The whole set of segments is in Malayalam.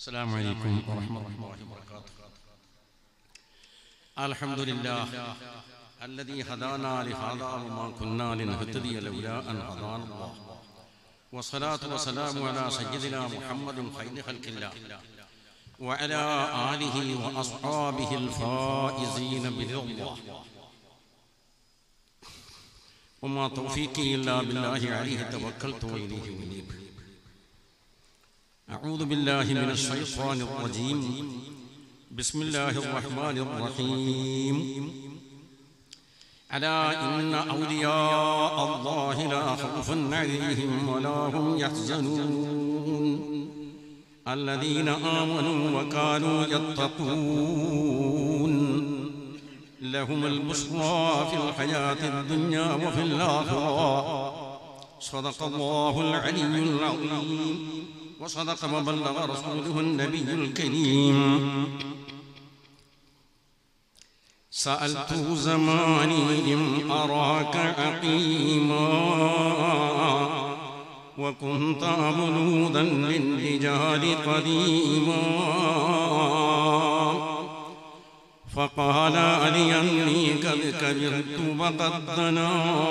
السلام عليكم ورحمة الله وبركاته الحمد لله الذي هدانا لهذا وما كنا لنهتدي لولا أن هدانا الله والصلاة والسلام على سيدنا محمد خير خلق الله وعلى آله وأصحابه الفائزين برضا الله وما توفيقي إلا بالله عليه توكلت وإليه أنيب أعوذ بالله من الشيطان الرجيم بسم الله الرحمن الرحيم ألا إن أولياء الله لا خوف عليهم ولا هم يحزنون الذين آمنوا وكانوا يتقون لهم البشرى في الحياة الدنيا وفي الآخرة صدق الله العلي العظيم وصدق وبلغ رسوله النبي الكريم سألت زماني إن أراك عقيما وكنت مولودا للرجال قديما فقال لي أني قد كبرت وقد دنا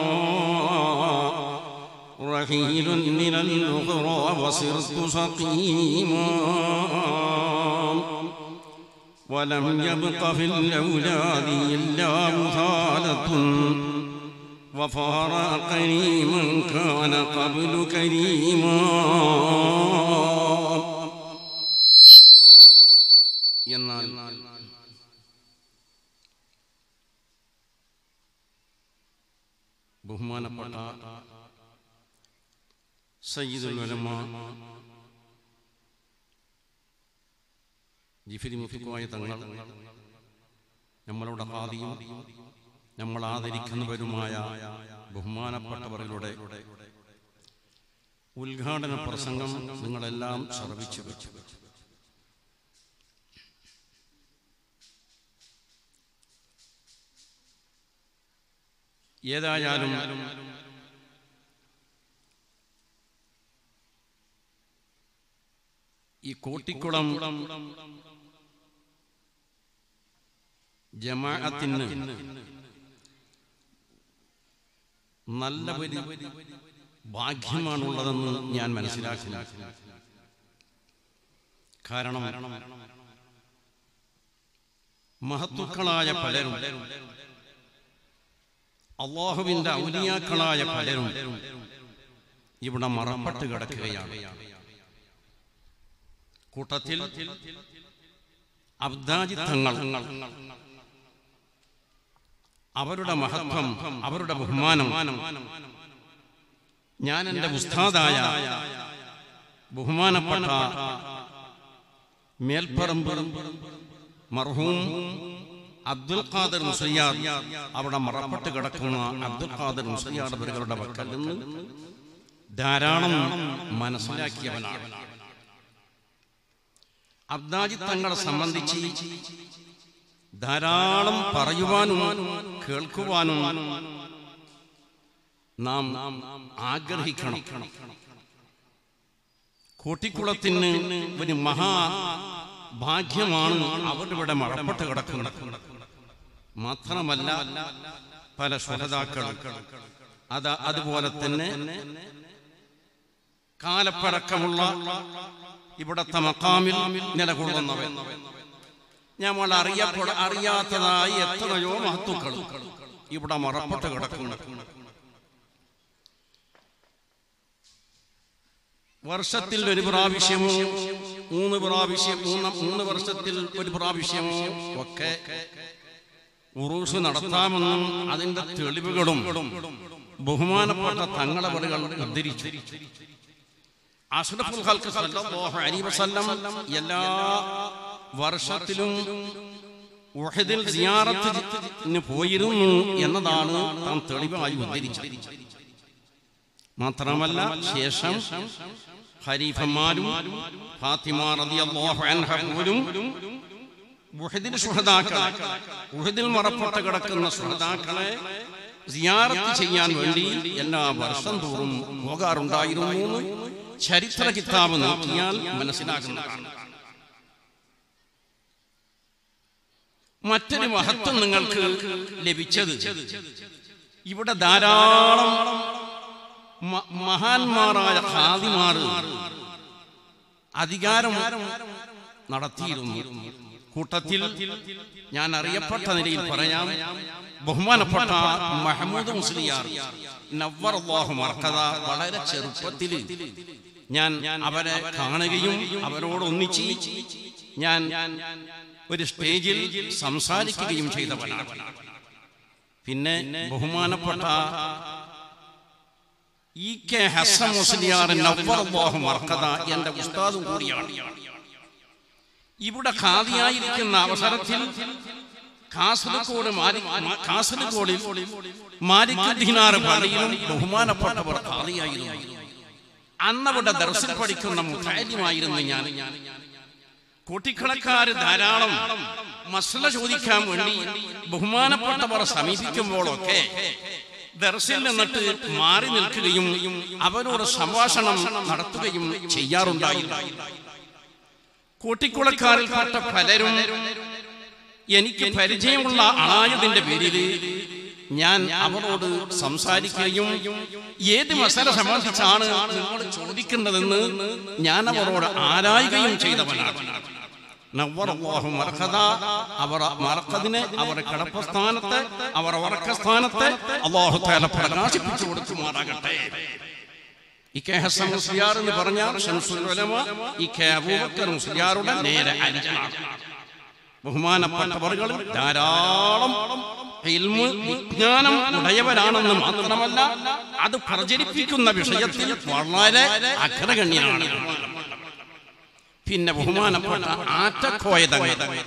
رحيل من الأخرى وصرت سقيما ولم يبق في الأولاد إلا مثالة وفارقني من كان قبل كريما എന്നാൽ ബഹുമാനപ്പെട്ട സയ്യിദുൽ ഉലമ ജിഫിരി മുഫിക്കുമായ തങ്ങൾ നമ്മളോട് ആദിയും നമ്മൾ ആദരിക്കുന്നവരുമായ ബഹുമാനപ്പെട്ടവരുടെ ഉദ്ഘാടന പ്രസംഗം നിങ്ങളെല്ലാം ശ്രവിച്ചു വെച്ചു ഏതായാലും ഈ കോട്ടിക്കുളം ജമാഅത്തിന് നല്ല ഒരു ഭാഗ്യമാണുള്ളതെന്ന് ഞാൻ മനസ്സിലാക്കുന്നു കാരണം മഹത്തുക്കളായ പലരും അള്ളാഹുവിന്റെ ഔലിയാക്കളായ പലരും ഇവിടെ മറപ്പെട്ട് കിടക്കുകയാണ് കൂട്ടത്തിൽ അബ്ദാജിത്തങ്ങൾ അവരുടെ മഹത്വം അവരുടെ ബഹുമാനം ഞാൻ എൻ്റെ ഉസ്താദായ ബഹുമാനപ്പെട്ട മേൽപ്പറമ്പ് മർഹൂം അബ്ദുൽ ഖാദർ മുസയ്യാർ അവിടെ മറപ്പെട്ട് കിടക്കുന്ന അബ്ദുൽ ഖാദർ മുസയ്യാർ അവരുടെ വക്കൽ നിന്ന് ധാരാളം മനസ്സിലാക്കിയവനാണ് അബ്ദാജി തങ്ങളെ സംബന്ധിച്ച് ധാരാളം പറയുവാനും കേൾക്കുവാനും നാം ആഗ്രഹിക്കണം കോട്ടിക്കുളത്തിന് ഒരു മഹാ ഭാഗ്യമാണ് അവരുടെ ഇവിടെ മറപ്പെട്ട് കിടക്കുന്നത് മാത്രമല്ല പല ശ്വഹതാക്കൾ അത് അതുപോലെ തന്നെ കാലപ്പഴക്കമുള്ള ഇവിടത്തെ മക്കാമിൽ നിലകൊള്ളുന്നവൻ നമ്മൾ അറിയപ്പെട അറിയാത്തതായി എത്രയോ മഹത്തുക്കൾ ഇവിടെ മറപ്പെട്ട് കിടക്കുന്നു വർഷത്തിൽ ഒരു പ്രാവശ്യമോ മൂന്ന് പ്രാവശ്യം മൂന്ന് മൂന്ന് വർഷത്തിൽ ഒരു പ്രാവശ്യമോ ഒക്കെ ഉറൂസ് നടത്താമെന്നും അതിന്റെ തെളിവുകളും ബഹുമാനപ്പെട്ട തങ്ങളെ വടുകൾ ഉദ്ധരിച്ചു അഷ്റഫുൽ ഖൽഖ് സല്ലല്ലാഹു അലൈഹി വസല്ലം എല്ലാ വർഷത്തിലും ഉഹദിൽ സിയാറത്തിന് പോയിരുന്നു എന്നതാണ് താൻ തെളിവായി ഉദ്ധരിച്ചത് മാത്രമല്ല ശേഷം ഖരീഫന്മാരും ഫാത്തിമ റളിയല്ലാഹു അൻഹ പോലും ഉഹദിൽ ശുഹദാക്കളെ ഉഹദിൽ മറപ്പെട്ട് കിടക്കുന്ന ശുഹദാക്കളെ സിയാറത്ത് ചെയ്യാൻ വേണ്ടി എല്ലാ വർഷം തോറും പോകാറുണ്ടായിരുന്നു എന്ന് ചരിത്ര കിതാബ് നോക്കിയാൽ മനസ്സിലാക്കുന്നതാണ് മറ്റൊരു മഹത്വം നിങ്ങൾക്ക് ലഭിച്ചത് ഇവിടെ ധാരാളം മ- മഹാന്മാരായ ഖാദിമാർ അധികാരം നടത്തിയിരുന്നു കൂട്ടത്തിൽ ഞാൻ അറിയപ്പെട്ട നിലയിൽ പറയാം ബഹുമാനപ്പെട്ട മഹമ്മൂദ് മുസ്ലിയാർ നവ്വറല്ലാഹു മർക്കത വളരെ ചെറുപ്പത്തിൽ ഞാൻ അവരെ കാണുകയും അവരോട് ഒന്നിച്ച് ഞാൻ ഒരു സ്റ്റേജിൽ സംസാരിക്കുകയും ചെയ്തവനാണ് പിന്നെ ബഹുമാനപ്പെട്ട ഇ കെ ഹസൻ മുസ്ലിയാർ നവ്വറല്ലാഹു മർക്കത എന്റെ ഉസ്താദും കൂടിയാണ് ഇവിടെ ഖാദിയായിരിക്കുന്ന അവസരത്തിൽ കാസർഗോഡ് മാരി- മ- കാസർഗോഡിൽ മാലിക്കുദ്ദീനാർ പള്ളിയിലും ബഹുമാനപ്പെട്ടവർ ഖാദിയായിരുന്നു അന്നവിടെ ദർശനം പഠിക്കുന്ന മുഖാര്യമായിരുന്നു ഞാൻ കോട്ടിക്കണക്കാര് ധാരാളം മസല ചോദിക്കാൻ വേണ്ടി ബഹുമാനപ്പെട്ടവർ സമീപിക്കുമ്പോഴൊക്കെ ദർശിൽ നിന്നിട്ട് മാറി നിൽക്കുകയും അവരോട് സംഭാഷണം നടത്തുകയും ചെയ്യാറുണ്ടായിരുന്നു കൂട്ടിക്കുളക്കാരിൽപ്പെട്ട പലരും എനിക്ക് പരിചയമുള്ള ആയതിന്റെ പേരിൽ ഞാൻ അവരോട് സംസാരിക്കുകയും ഏത് മസല സംബന്ധിച്ചാണ് നിങ്ങൾ ചോദിക്കേണ്ടതെന്ന് ഞാൻ അവരോട് ആരായുകയും ചെയ്തവനാണ് നവ്വറല്ലാഹു മർഖദ. അവർ മറക്കതിനെ അവർ കിടപ്പസ്ഥാനത്ത് അവർ ഉറക്കസ്ഥാനത്ത് അള്ളാഹു താല പ്രകാശിപ്പിച്ചു കൊടുക്കുമാറാകട്ടെ ഈ കെ ഹസൻ മുസ്ലിയാർ എന്ന് പറഞ്ഞാൽ ഷംസുൽ ഉലമ ഈ കെ അബൂബക്കർ മുസ്ലിയാറുടെ നേരെ അനുജനാണ് ബഹുമാനപ്പെട്ടവர்கள் ധാരാളം ഇൽമ് വിജ്ഞാനം ഉടയവരാണെന്ന് മാത്രമല്ല അത് പ്രചരിപ്പിക്കുന്ന വിഷയത്തിൽ വളരെ അഗ്രഗണ്യനാണ് പിന്നെ ബഹുമാനപ്പെട്ട ആറ്റക്കോയതങ്ങൾ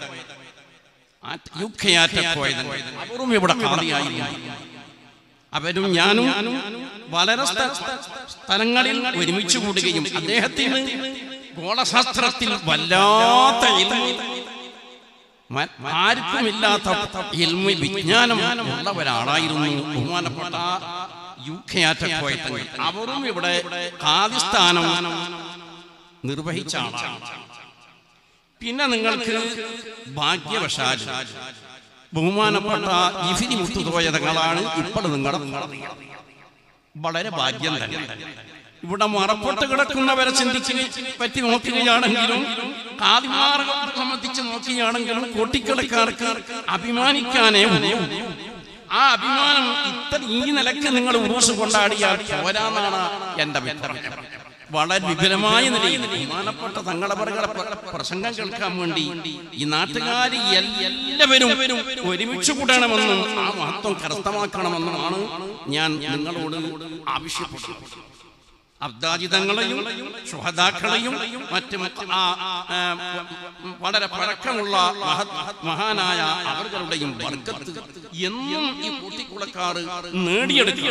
യുക്കയാറ്റക്കോയതങ്ങൾ അവരും ഇവിടെ കാളിയായിരുന്നു അവരും ഞാനും വളരെ സ്ഥ- സ്ഥലങ്ങളിൽ ഒരുമിച്ച് കൂടുകയും അദ്ദേഹത്തിന് ഗോളശാസ്ത്രത്തിൽ വല്ലാത്ത ഇൽമ് മ- ആർക്കുമില്ലാത്ത ഇൽമ വിജ്ഞാനം ഉള്ള ഒരാളായിരുന്നു ബഹുമാനപ്പെട്ട യു കെ ആറ്റക്കോയത്തങ്ങൾ അവരും ഇവിടെ കാതിസ്ഥാനം നിർവഹിച്ച ആളാണ് പിന്നെ നിങ്ങൾക്ക് ഭാഗ്യവശാൽ ബഹുമാനപ്പെട്ട ഇഫിരി മുത്തുതോയതങ്ങളാണ് ഇപ്പോൾ നിങ്ങളുടെ വളരെ ഭാഗ്യം തന്നെ ഇവിടെ മറപ്പെട്ട് കിടക്കുന്നവരെ ചിന്തിച്ച് പറ്റി നോക്കുകയാണെങ്കിലും കാതിമാരെ സംബന്ധിച്ച് നോക്കുകയാണെങ്കിലും കോട്ടിക്കടക്കാർക്ക് അഭിമാനിക്കാനേ ഉള്ളൂ ആ അഭിമാനം ഇത്ര ഈ നിലയ്ക്ക് നിങ്ങൾ ഉറൂസ് കൊണ്ടാടിയാൽ പോരാന്നാണ് എന്റെ അഭിപ്രായം വളരെ വിപുലമായ നിലയിൽ ബഹുമാനപ്പെട്ട തങ്ങളവരുടെ പ്രസംഗം കേൾക്കാൻ വേണ്ടി ഈ നാട്ടുകാർ എല്ലാവരും ഒരുമിച്ച് കൂടണമെന്നും ആ മഹത്വം കരസ്ഥമാക്കണമെന്നുമാണ് ഞാൻ നിങ്ങളോട് ആവശ്യപ്പെടുന്നത് അബ്ദാജിതങ്ങളെയും സുഹദാക്കളെയും മറ്റ് ആ, ആ, വളരെ പഴക്കമുള്ള മഹത് മഹാനായ അവர்களுടെയും വർഗത്ത് എന്നും ഈ കൂട്ടിക്കുളക്കാർ നേടിയെടുക്കുക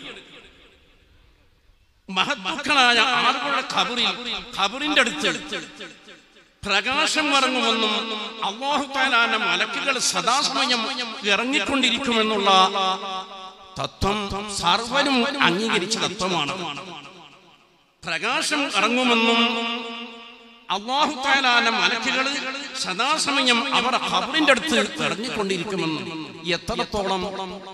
മഹത്മക്കളായ ആളുകളുടെ ഖബറിൽ ഖബറിന്റെ അടുത്ത് പ്രകാശം ഇറങ്ങുമെന്നും അള്ളാഹുത്താലാന മലക്കുകൾ സദാസമയം ഇറങ്ങിക്കൊണ്ടിരിക്കുമെന്നുള്ള തത്വം സർവരും അംഗീകരിച്ച തത്വമാണ് പ്രകാശം ഇറങ്ങുമെന്നും അള്ളാഹുത്താലാന മലക്കുകൾ സദാസമയം അവർ ഖബറിന്റെ അടുത്ത് ഇറങ്ങിക്കൊണ്ടിരിക്കുമെന്നും എത്രത്തോളം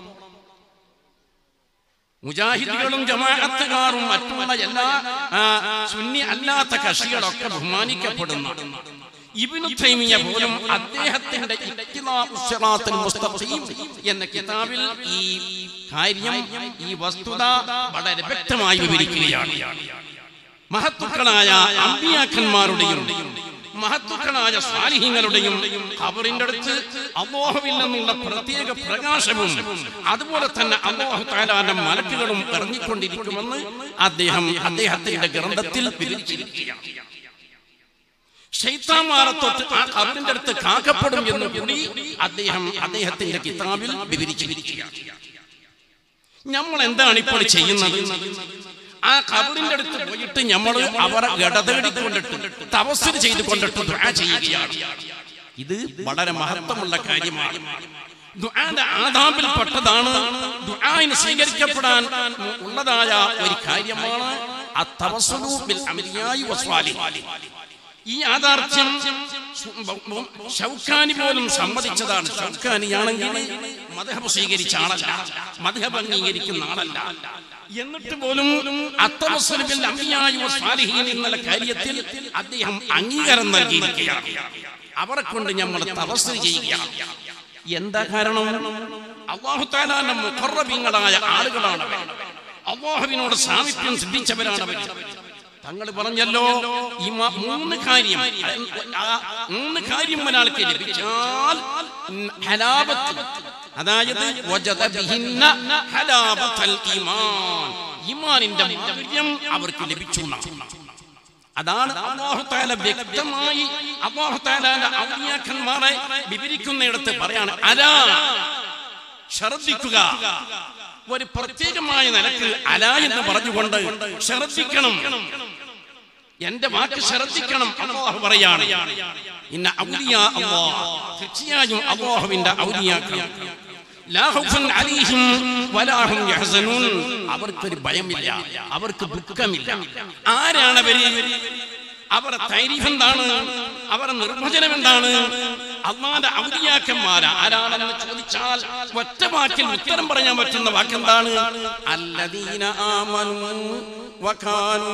മുജാഹിദുകളും ജമാഅത്തുകാരും മറ്റുള്ള എല്ലാ ആ, സുന്നി അല്ലാത്ത കക്ഷികളൊക്കെ ബഹുമാനിക്കപ്പെടുന്ന ഇബ്നു തൈമിയ പോലും അദ്ദേഹത്തിന്റെ ഇഖ്തിലാഉ സിറാത്തുൽ മുസ്തഖീം എന്ന കിതാബിൽ ഈ കാര്യം ഈ വസ്തുത വളരെ വ്യക്തമായി വിവരിക്കുകയാണ് മഹത്തുക്കളായ അമ്പിയാക്കന്മാരുടെയും മഹത്തുക്കളായ സ്വാലിഹ്യങ്ങളുടെയും ഖബറിന്റെ അടുത്ത് അള്ളാഹുവിൽ നിന്നുള്ള പ്രത്യേക പ്രകാശവും അതുപോലെ തന്നെ അള്ളാഹു താലാന്റെ മലക്കുകളും ഇറങ്ങിക്കൊണ്ടിരിക്കുമെന്ന് അദ്ദേഹം അദ്ദേഹത്തിന്റെ ഗ്രന്ഥത്തിൽ വിവരിച്ചിരിക്കുകയാണ് ഷെയ്ത്താമാരെ തൊട്ട് ആ ഖബറിന്റെ അടുത്ത് കാക്കപ്പെടും എന്ന് കൂടി അദ്ദേഹം അദ്ദേഹത്തിന്റെ കിതാബിൽ വിവരിച്ചിരിക്കുകയാണ് നമ്മൾ എന്താണ് ഇപ്പോൾ ചെയ്യുന്നത് ആ ഖബറിന്റെ അടുത്ത് പോയിട്ട് നമ്മൾ അവരെ ഇടതേടിക്കൊണ്ടിട്ട് തപസ്സിന് ചെയ്തുകൊണ്ടിട്ട് ദുആ ചെയ്യുകയാണ് ഇത് വളരെ മഹത്വമുള്ള കാര്യമാണ് ദുആന്റെ ആദാബിൽപ്പെട്ടതാണ് ദുആന് സ്വീകരിക്കപ്പെടാൻ ഉള്ളതായ ഒരു കാര്യമാണ് അത്തവസ്സുലു ബിൽ അമലിയായി വസ്വാലിഹ് ഈ യാഥാർത്ഥ്യം ഷൗക്കാനി പോലും സമ്മതിച്ചതാണ് ഷൗക്കാനിയാണെങ്കിൽ മധഹബ് സ്വീകരിച്ച ആളല്ല മധഹബ് അംഗീകരിക്കുന്ന ആളല്ല എന്നിട്ട് പോലും അത്തവസ്വലബിൽ അമ്പിയായ സ്വാലിഹീൻ എന്നുള്ള കാര്യത്തിൽ അദ്ദേഹം അംഗീകാരം നൽകിയിരിക്കുകയാണ് അവരെ കൊണ്ട് നമ്മൾ തപസ് ചെയ്യുകയാണ് എന്താ കാരണം അള്ളാഹു താലാന്റെ മുഖറബിങ്ങളായ ആളുകളാണ് അവർ. അള്ളാഹുവിനോട് സാമീപ്യം സിദ്ധിച്ചവരാണ് അവർ തങ്ങൾ പറഞ്ഞല്ലോ ഈ മ- മൂന്ന് കാര്യം ആ മൂന്ന് കാര്യം ഒരാൾക്ക് ലഭിച്ചാൽ ഹലാബത്ത് അതായത് വജദ ബിഹിന്ന ഹലാബത്തൽ ഈമാൻ ഈമാനിന്റെ മൂല്യം അവർക്ക് ലഭിച്ചു എന്നാണ്. അതാണ് അള്ളാഹു താല വ്യക്തമായി അള്ളാഹു താലാന്റെ ഔലിയാക്കന്മാരെ വിവരിക്കുന്നിടത്ത് പറയാണ് അലാ ശ്രദ്ധിക്കുക ഒരു പ്രത്യേകമായ നിലക്ക് അല എന്ന് പറഞ്ഞുകൊണ്ട് ശ്രദ്ധിക്കണം എന്റെ വാക്ക് ശ്രദ്ധിക്കണം അള്ളാഹു പറയാണ് ഇന്ന ഔലിയാ അല്ലാഹ് തീർച്ചയായും അള്ളാഹുവിന്റെ ഔലിയാക്കൾ ലാ ഖൗഫുൻ അലൈഹിം വലാ ഹും യഹ്സനൂൻ അവർക്കൊരു ഭയമില്ല അവർക്ക് ദുഃഖമില്ല ആരാണ് അവര് അവരുടെ തൈരീഫ് എന്താണ് അവരുടെ നിർവചനം എന്താണ് അള്ളാന്റെ ഔലിയാക്കന്മാര ആരാണെന്ന് ചോദിച്ചാൽ ഒറ്റ വാക്കിൽ ഉത്തരം പറയാൻ പറ്റുന്ന വാക്കെന്താണ് അല്ലദീന ആമനു വകാനൂ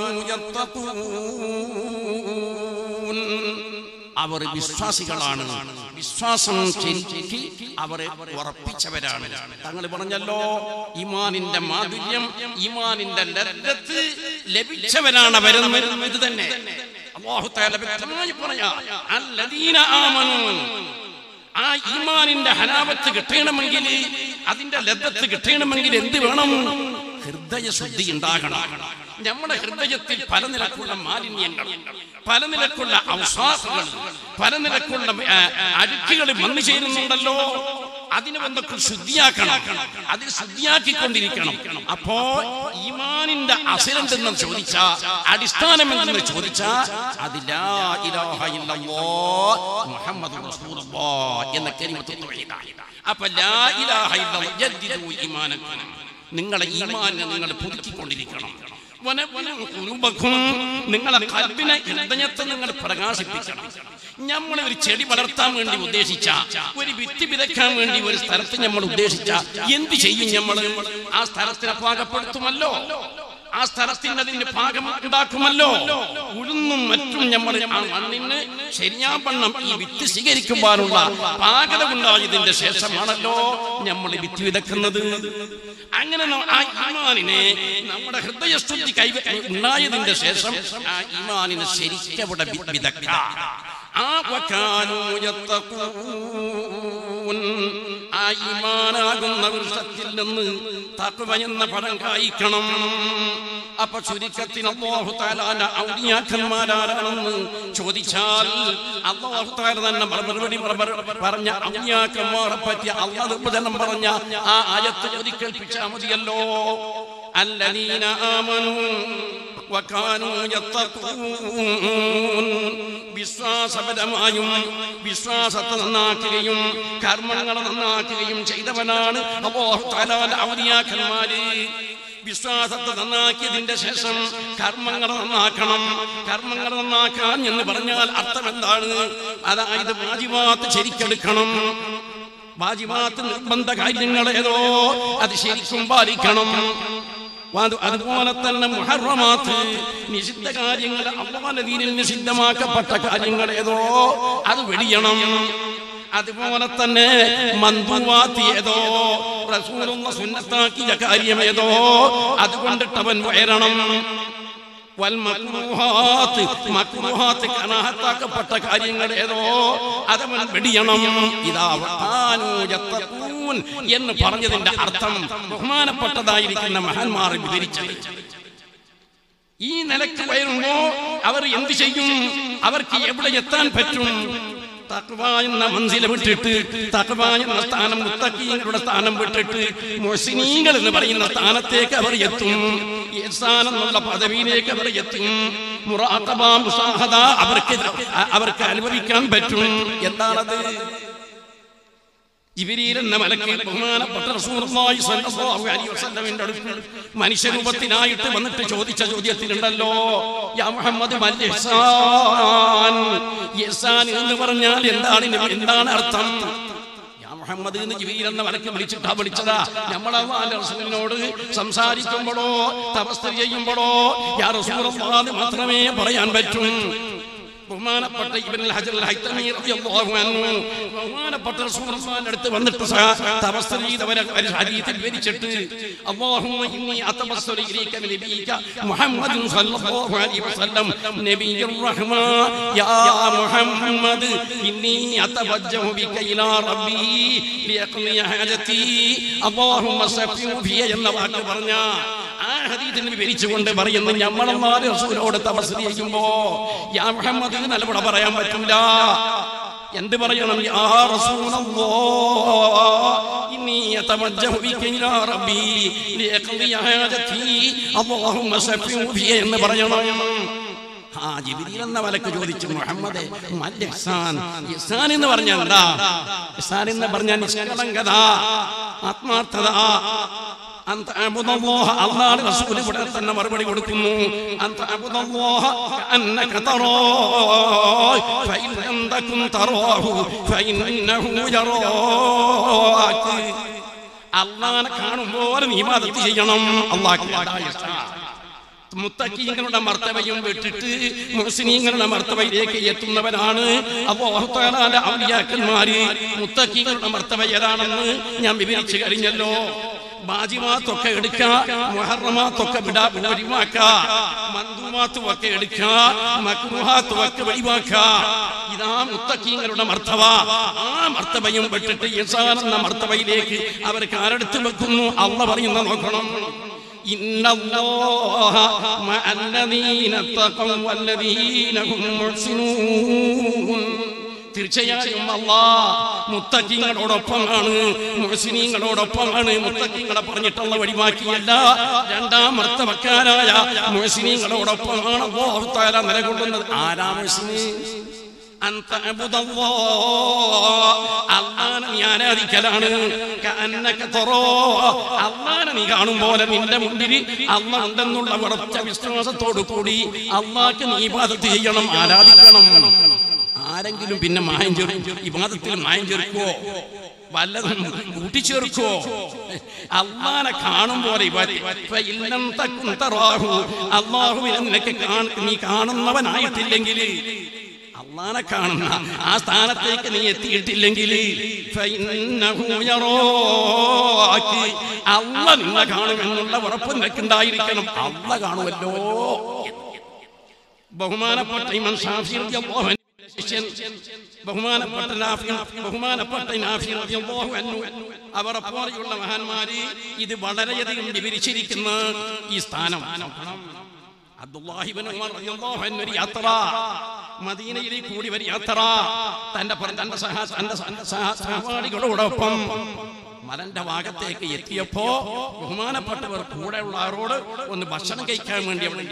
യത്തഖൂൻ അവർ വിശ്വാസികളാണ് വിശ്വാസം ശരിക്ക് അവരെ ഉറപ്പിച്ചവരാണ് തങ്ങൾ പറഞ്ഞല്ലോ ഇമാനിന്റെ മാധുര്യം ഇമാനിന്റെ ലദ്ദത്ത് ലഭിച്ചവരാണ് അവരെന്ന് ഇത് തന്നെ അല്ലാഹു തആല വ്യക്തമായി പറയാ അല്ലദീന ആമനു ആ ഈമാനിന്റെ ഹലാവത്ത് കിട്ടണമെങ്കിൽ അതിന്റെ ലദ്ദത്ത് കിട്ടണമെങ്കിൽ എന്ത് വേണം ഹൃദയ ശുദ്ധി ഉണ്ടാകണം നമ്മുടെ ഹൃദയത്തിൽ പല നിലക്കുള്ള മാലിന്യങ്ങൾ പല നിലക്കുള്ള അവസാസുകൾ പല നിലക്കുള്ള ആ, അഴുക്കുകൾ വന്നു ചേരുന്നുണ്ടല്ലോ അതിനെ എന്തൊക്കെ ശുദ്ധിയാക്കണം അത് ശുദ്ധിയാക്കിക്കൊണ്ടിരിക്കണം അപ്പോ ഈമാനിന്റെ അസിലെന്തെന്ന് ചോദിച്ച അടിസ്ഥാനം എന്തെന്ന് ചോദിച്ച അതിലാ ഇലാഹ ഇല്ലല്ലാഹ് മുഹമ്മദ് റസൂലുള്ളാഹ് എന്ന കലിമത്ത് തൗഹീദാണ് അപ്പൊ ലാ ഇലാഹ ഇല്ലല്ലാഹ് ജദ്ദിദു ഈമാനക്കും നിങ്ങളെ ഈമാനെ നിങ്ങൾ പുതുക്കിക്കൊണ്ടിരിക്കണം വനവനം കുറുബക്കും നിങ്ങളെ കൽബിനെ ഹൃദയത്തെ നിങ്ങൾ പ്രകാശിപ്പിക്കണം നമ്മൾ ഒരു ചെടി വളർത്താൻ വേണ്ടി ഉദ്ദേശിച്ച ഒരു വിത്ത് വിതയ്ക്കാൻ വേണ്ടി ഒരു സ്ഥലത്ത് നമ്മൾ ഉദ്ദേശിച്ച എന്ത് ചെയ്യും നമ്മൾ ആ സ്ഥലത്തിനെ പാകപ്പെടുത്തുമല്ലോ ആ സ്ഥലത്തിന് അതിന്റെ പാകം ഉണ്ടാക്കുമല്ലോ ഉഴുന്നും മറ്റും നമ്മൾ ആ മണ്ണിന് ശരിയാവണ്ണം ഈ വിത്ത് സ്വീകരിക്കുവാനുള്ള പാകത ഉണ്ടായതിന്റെ ശേഷമാണല്ലോ നമ്മൾ വിത്ത് വിതക്കുന്നത് അങ്ങനെ ന- ആ ഈമാനിനെ നമ്മുടെ ഹൃദയശുദ്ധി കൈ ഉണ്ടായതിന്റെ ശേഷം ആ ഈമാനിനെ ശരിക്കവിടെ വി- വിതക്കാം ആ വകാനൂ യത്തഖൂൻ. ആ ഈമാനാകുന്ന വൃക്ഷത്തിൽ നിന്ന് തക്വ എന്ന പഴം കായ്ക്കണം അപ്പൊ ചുരുക്കത്തിന് അള്ളാഹു താലാന്റെ ഔലിയാക്കന്മാരാരാണെന്ന് ചോദിച്ചാൽ അള്ളാഹു താല തന്നെ മറുപടി മറുപടി പറഞ്ഞ ഔലിയാക്കന്മാരെ പറ്റി അള്ളാഹ് നിർവചനം പറഞ്ഞ ആ ആയത്ത് ഒരിക്കൽപ്പിച്ചാൽ മതിയല്ലോ الذين آمنوا وكانوا يتقون വിശ്വാസപരമായും വിശ്വാസത്തെ നന്നാക്കുകയും കർമ്മങ്ങളെ നന്നാക്കുകയും ചെയ്തവനാണ് അല്ലാഹു തആലാന്റെ ഔലിയാക്കന്മാര് വിശ്വാസത്തെ നന്നാക്കിയതിന്റെ ശേഷം കർമ്മങ്ങൾ നന്നാക്കണം കർമ്മങ്ങൾ നന്നാക്കാൻ എന്ന് പറഞ്ഞാൽ അർത്ഥം എന്താണ് അതായത് വാജിമാത്ത് ശരിക്കെടുക്കണം വാജിമാത്ത് നിർബന്ധ കാര്യങ്ങൾ ഏതോ അത് ശരിക്കും പാലിക്കണം അത് അതുപോലെ തന്നെ മുഹറമാത്ത് നിഷിദ്ധ കാര്യങ്ങൾ അള്ളാഹുവിൽ നിഷിദ്ധമാക്കപ്പെട്ട കാര്യങ്ങൾ ഏതോ അത് വെടിയണം അതുപോലെ തന്നെ മന്ദുവാത്ത് ഏതോ റസൂലുള്ള സുന്നത്താക്കിയ കാര്യം ഏതോ അതുകൊണ്ടിട്ട് അവൻ വയറണം വൽമക്രൂഹാത്ത് മക്രൂഹാത്ത് കനാഹത്താക്കപ്പെട്ട കാര്യങ്ങൾ ഏതോ അതവൻ വെടിയണം ഇതാ വഖാനൂ യത്തഖൂൻ എന്ന് പറഞ്ഞതിന്റെ അർത്ഥം ബഹുമാനപ്പെട്ടതായിരിക്കുന്ന മഹാന്മാർ വിവരിച്ചത് ഈ നിലക്ക് വരുമ്പോ അവർ എന്ത് ചെയ്യും അവർക്ക് എവിടെ എത്താൻ പറ്റും തക്വ എന്ന മൻസില വിട്ടിട്ട് തക്വ എന്ന സ്ഥാനം മുത്തക്കീങ്ങളുടെ സ്ഥാനം വിട്ടിട്ട് മൊസിനീങ്ങൾ എന്ന് പറയുന്ന സ്ഥാനത്തേക്ക് അവർ എത്തും ഇഹ്സാൻ എന്നുള്ള പദവിയിലേക്ക് അവർ എത്തും മുറാഖബ മുസാഹദ അവർക്ക് അവർക്ക് അനുഭവിക്കാൻ പറ്റും എന്താണത് ജിബിരിയിൽ എന്ന മലക്ക് ബഹുമാനപ്പെട്ട റസൂലുള്ളാഹി സ്വല്ലല്ലാഹു അലൈഹി വസല്ലമിന്റെ അടുത്ത് മനുഷ്യരൂപത്തിനായിട്ട് വന്നിട്ട് ചോദിച്ച ചോദ്യത്തിലുണ്ടല്ലോ യാ മുഹമ്മദ് മൽ ഇഹ്സാൻ ഇഹ്സാൻ എന്ന് പറഞ്ഞാൽ എന്താണ് ഇതിന് എന്താണ് അർത്ഥം യാ മുഹമ്മദ് എന്ന് ജിബിരിയിൽ എന്ന മലക്ക് വിളിച്ചിട്ടാ വിളിച്ചതാ നമ്മളെ റസൂലിനോട് സംസാരിക്കുമ്പോഴോ തപസ്ത ചെയ്യുമ്പോഴോ യാ റസൂലുള്ളാഹി മാത്രമേ പറയാൻ പറ്റൂ ബഹുമാനപ്പെട്ട ഇബ്നുൽ ഹജർ അൽ ഹൈതമി റളിയല്ലാഹു അൻഹു ബഹുമാനപ്പെട്ട റസൂലുള്ളാഹിന്റെ അടുത്ത് വന്നിട്ട് സഹ- തപസ്സൽ ചെയ്തവരെ ഒരു ഹദീസിൽ വിവരിച്ചിട്ട് അല്ലാഹുമ്മ ഇന്നി അതബസ്സലു ഇലൈക മിൻ നബിയിക മുഹമ്മദ് സ്വല്ലല്ലാഹു അലൈഹി വസല്ലം നബിയുർ റഹ്മ യാ മുഹമ്മദ് ഇന്നി അതവജ്ജഹു ബിക ഇലാ റബ്ബി ലിയഖ്ലി ഹാജതി അല്ലാഹുമ്മ സഫിഉ ഫിയ എന്ന വാക്ക് പറഞ്ഞ ആ ഹദീസിനെ വിവരിച്ചുകൊണ്ട് പറയുന്നു ഞമ്മളന്മാര് റസൂലോട് തപസ്സൽ ചെയ്യുമ്പോ യാ മുഹമ്മദ് എന്ന് നിലപട പറയാൻ പറ്റില്ല എന്ത് പറയണം യാ റസൂലല്ലാഹ് ഇന്നി അതവജ്ജഹു ബിക ഇലാ റബ്ബി ലിയഖ്ലി ഹാജതി അല്ലാഹുമ്മ സഫിഉ ഫിയ എന്ന് പറയണം ആ ജിബിരിൽ എന്ന വലക്ക് ചോദിച്ചു മുഹമ്മദ് മൽ ഇഹ്സാൻ ഇഹ്സാൻ എന്ന് പറഞ്ഞാൽ എന്താ ഇഹ്സാൻ എന്ന് പറഞ്ഞാൽ നിഷ്കളങ്കത ആത്മാർത്ഥത അന്ത അബുദല്ലാഹ അല്ലാഹു റസൂൽ ഇവിടെ തന്നെ മറുപടി കൊടുക്കുന്നു അന്ത അബുദല്ലാഹ അന്നക തറാഹ് ഫഇൻ ലം തകുൻ തറാഹു ഫഇന്നഹു യറാക അള്ളാഹനെ കാണുമ്പോൾ നീ ഇബാദത്ത് ചെയ്യണം അള്ളാഹ് മുത്തക്കീങ്ങളുടെ മർത്തവയും വിട്ടിട്ട് മുസ്ലിങ്ങളുടെ മർത്തവയിലേക്ക് എത്തുന്നവരാണ് അള്ളാഹുത്താലാന്റെ ഔലിയാക്കന്മാര് മുത്തക്കീങ്ങളുടെ മർത്തവ ഏതാണെന്ന് ഞാൻ വിവരിച്ചു കഴിഞ്ഞല്ലോ ബാജിമാത്തൊക്കെ എടുക്ക മുഹറമാത്തൊക്കെ വിടാ ഒഴിവാക്ക മന്ദുമാത്തും ഒക്കെ എടുക്ക മക്രുഹാത്തും ഒക്കെ ഒഴിവാക്ക ഇതാ മുത്തക്കീങ്ങളുടെ മർത്തവ ആ മർത്തവയും വിട്ടിട്ട് യസാൻ എന്ന മർത്തവയിലേക്ക് അവർ കാരെടുത്ത് വെക്കുന്നു അള്ള പറയുന്ന നോക്കണം إن الله مع الذين اتقوا والذين هم محسنون തീർച്ചയായും അല്ലാ മുത്തക്കിങ്ങളോടൊപ്പമാണ് മുഹസിനീങ്ങളോടൊപ്പമാണ് മുത്തക്കിങ്ങളെ പറഞ്ഞിട്ടുള്ള വഴിമാക്കിയല്ല രണ്ടാം മർത്തവക്കാരായ മുഹസിനീങ്ങളോടൊപ്പമാണ് അല്ലാഹു തആല നിലകൊള്ളുന്നത് ആരാ മുഹസിനി അന്ത അബുദല്ലാ അള്ളാനെ നീ ആരാധിക്കലാണ് കഅന്നക തറോ അള്ളാനെ നീ കാണും പോലെ നിന്റെ മുന്നിൽ അള്ള ഉണ്ടെന്നുള്ള ഉറച്ച വിശ്വാസത്തോടു കൂടി അള്ളാഹ്ക്ക് നീ ഇബാദത്ത് ചെയ്യണം ആരാധിക്കണം ആരെങ്കിലും പിന്നെ മായം ചേർക്കും ഇബാദത്തിൽ മായം ചേർക്കുവോ വല്ലതും കൂട്ടിച്ചേർക്കോ അള്ളാനെ കാണും പോലെ അള്ളാഹുവിനെ നിനക്ക് കാണ- നീ കാണുന്നവനായിട്ടില്ലെങ്കിൽ അള്ളാനെ കാണുന്ന ആ സ്ഥാനത്തേക്ക് നീ എത്തിയിട്ടില്ലെങ്കിൽ ഫഇന്നഹു യറാക. അള്ള നിന്നെ കാണുമെന്നുള്ള ഉറപ്പ് നിനക്കുണ്ടായിരിക്കണം അള്ള കാണുമല്ലോ ബഹുമാനപ്പെട്ട ഇമാം ഷാഫി റളിയല്ലാഹു അൻഹു ശിഷ്യൻ ബഹുമാനപ്പെട്ട നാഫി ബഹുമാനപ്പെട്ട നാഫി റളിയല്ലാഹു അൻഹു അവർ പോലെയുള്ള മഹാന്മാര് ഇത് വളരെയധികം വിവരിച്ചിരിക്കുന്ന ഈ സ്ഥാനം അബ്ദുല്ലാഹിബ്നു ഉമർ റളിയല്ലാഹു അൻഹു ഒരു യാത്ര മദീനയിലേക്ക് കൂടി ഒരു യാത്ര തന്റെ പുറ- തന്റെ സഹ തന്റെ സഹ- സഹ- സഹപാഠികളോടൊപ്പം മലന്റെ ഭാഗത്തേക്ക് എത്തിയപ്പോ ബഹുമാനപ്പെട്ടവർ കൂടെയുള്ളവരോട് ഒന്ന് ഭക്ഷണം കഴിക്കാൻ വേണ്ടി അവിടെ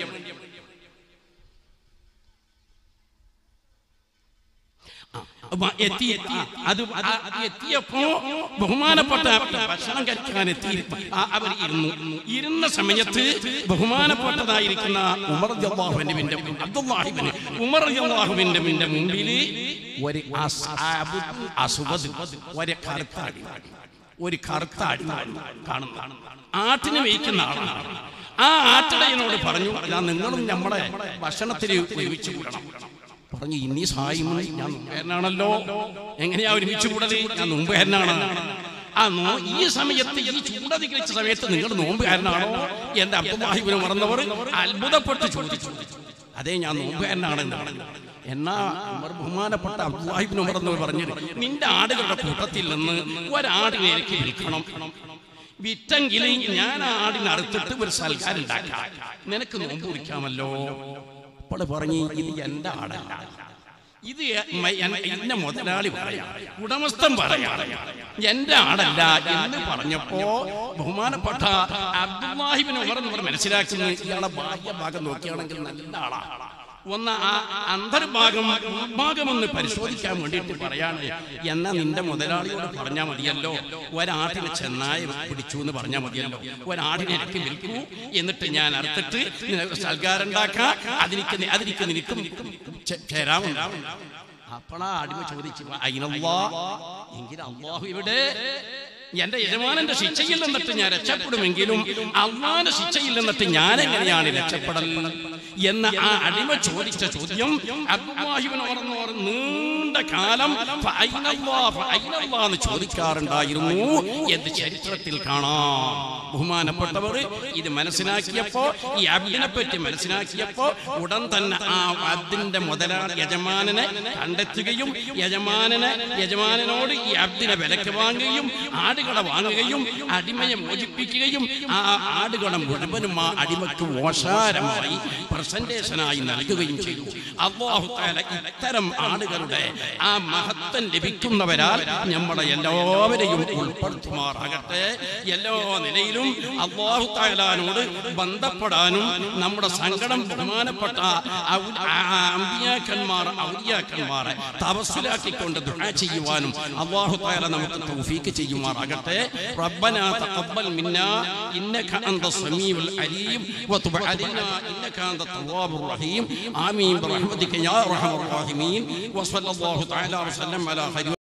അപ്പൊ എത്തി എത്തി അത് ആ- എത്തിയപ്പോ ബഹുമാനപ്പെട്ട ഭക്ഷണം കഴിക്കാൻ എത്തി അവർ ഇരുന്നു ഇരുന്ന സമയത്ത് ബഹുമാനപ്പെട്ടതായിരിക്കുന്ന ഉമർ അള്ളാഹുവിന്റെ അബ്ദുല്ലാഹിബിന് ഉമർ അള്ളാഹുവിന്റെ മുമ്പിൽ ഒരു അസ്ഹാബ് അസുവദ് ഒരു കറുത്താടി ഒരു കറുത്താടി കാണുന്ന ആട്ടിനെ മേയ്ക്കുന്ന ആളാണ് ആ ആട്ടിടയനോട് പറഞ്ഞു ഞാൻ നിങ്ങളും നമ്മളെ ഭക്ഷണത്തിൽ ഒരുമിച്ച് കൂടണം പറഞ്ഞു ഇനി സായും ഞാൻ മുമ്പേരനാണല്ലോ എങ്ങനെയാ ഒരുമിച്ച് കൂടല് ഞാൻ മുമ്പേരനാണ് ആ നോ ഈ സമയത്ത് ഈ ചൂടധികരിച്ച സമയത്ത് നിങ്ങൾ നോമ്പുകാരനാണോ എന്റെ അബ്ദുല്ലാഹിബിന് മറന്നവർ അത്ഭുതപ്പെട്ട് ചോദിച്ചു അതെ ഞാൻ നോമ്പുകാരനാണ് എന്നാ ഉമർ ബഹുമാനപ്പെട്ട അബ്ദുല്ലാഹിബിന് മറന്നവർ പറഞ്ഞു നിന്റെ ആടുകളുടെ കൂട്ടത്തിൽ നിന്ന് ഒരാടിനെ എനിക്ക് വിൽക്കണം വിറ്റെങ്കിൽ ഞാൻ ആ ആടിനെ അറുത്തിട്ട് ഒരു സൽക്കാരം ഉണ്ടാക്കാം നിനക്ക് നോമ്പ് കുടിക്കാമല്ലോ അപ്പോൾ പറഞ്ഞു ഇത് എന്റെ ആടല്ല ഇത് മ- എൻ- എന്നെ മുതലാളി പറയാം ഉടമസ്ഥൻ പറയാം എന്റെ ആടല്ല എന്ന് പറഞ്ഞപ്പോ ബഹുമാനപ്പെട്ട അബ്ദുല്ലാഹിബിൻ ഉമർ എന്ന് പറഞ്ഞ് മനസ്സിലാക്കുന്നത് ഇയാളെ ബാഹ്യ ഭാഗം നോക്കിയാണെങ്കിൽ നല്ല ആളാ ഒന്ന് ആ അന്തർഭാഗം ഉൾഭാഗമൊന്ന് പരിശോധിക്കാൻ വേണ്ടിയിട്ട് പറയാണ് എന്നാ നിന്റെ മുതലാളിയോട് പറഞ്ഞാൽ മതിയല്ലോ ഒരാടിനെ ചെന്നായ പിടിച്ചു എന്ന് പറഞ്ഞാൽ മതിയല്ലോ ഒരാടിനെ എനിക്ക് വിൽക്കൂ എന്നിട്ട് ഞാൻ അറുത്തിട്ട് നിനക്ക് സൽക്കാരം ഉണ്ടാക്കാം അതിനിക്ക് നി- അതിനിക്ക് നിനക്കും ചെ- ചേരാമുണ്ടാവും അപ്പോഴാ അടിമ ചോദിച്ചു അയിനല്ലാ എങ്കിൽ അള്ളാഹു ഇവിടെ എന്റെ യജമാനന്റെ ശിക്ഷയിൽ നിന്നിട്ട് ഞാൻ രക്ഷപ്പെടുമെങ്കിലും അള്ളാന്റെ ശിക്ഷയിൽ നിന്നിട്ട് ഞാൻ എങ്ങനെയാണ് രക്ഷപ്പെടൽ എന്ന ആ അടിമ ചോദിച്ച ചോദ്യം അബ്ദുല്ലാഹിബ്നു ഉമർ എന്ന് പറഞ്ഞ നീണ്ട കാലം ഫഅയ്നല്ലാ, ഫഅയ്നല്ലാ എന്ന് ചോദിക്കാറുണ്ടായിരുന്നു എന്ന് ചരിത്രത്തിൽ കാണാം ബഹുമാനപ്പെട്ടവർ ഇത് മനസ്സിലാക്കിയപ്പോ ഈ അബ്ദിനെ പറ്റി മനസ്സിലാക്കിയപ്പോ ഉടൻ തന്നെ ആ അബ്ദിന്റെ മുതലാളി യജമാനനെ കണ്ടെത്തുകയും യജമാനനെ യജമാനനോട് ഈ അബ്ദിനെ വിലക്ക് വാങ്ങുകയും ആടുകളെ വാങ്ങുകയും അടിമയെ മോചിപ്പിക്കുകയും ആ ആടുകളെ മുഴുവനും ആ അടിമയ്ക്ക് ഓഷാരമായി പ്രസന്റേഷനായി നൽകുകയും ചെയ്തു അള്ളാഹു തആല ഇത്തരം ആടുകളുടെ ആ മഹത്വം ലഭിക്കുന്നവരാൽ നമ്മുടെ എല്ലാവരെയും ഉൾപ്പെടുത്തുമാറാകട്ടെ എല്ലാ നിലയിലും അള്ളാഹു താലാനോട് ബന്ധപ്പെടാനും നമ്മുടെ സങ്കടം ബഹുമാനപ്പെട്ട ഔ- ആ അമ്പിയാക്കന്മാർ ഔലിയാക്കന്മാരെ തപസ്സിലാക്കിക്കൊണ്ട് ദുആ ചെയ്യുവാനും അള്ളാഹു താല നമുക്ക് തൗഫീക്ക് ചെയ്യുമാറാകട്ടെ റബ്ബനാ തഖബ്ബൽ മിന്നാ ഇന്നക അന്ത സമീഉൽ അലീം വതുബ് അലൈനാ ഇന്നക അന്ത തവ്വാബുർ റഹീം ആമീൻ ബിറഹ്മതിക യാ അർഹമർ റഹീമീൻ വസല്ലല്ലാഹു തആല വസല്ലം അലാ ഖൈരി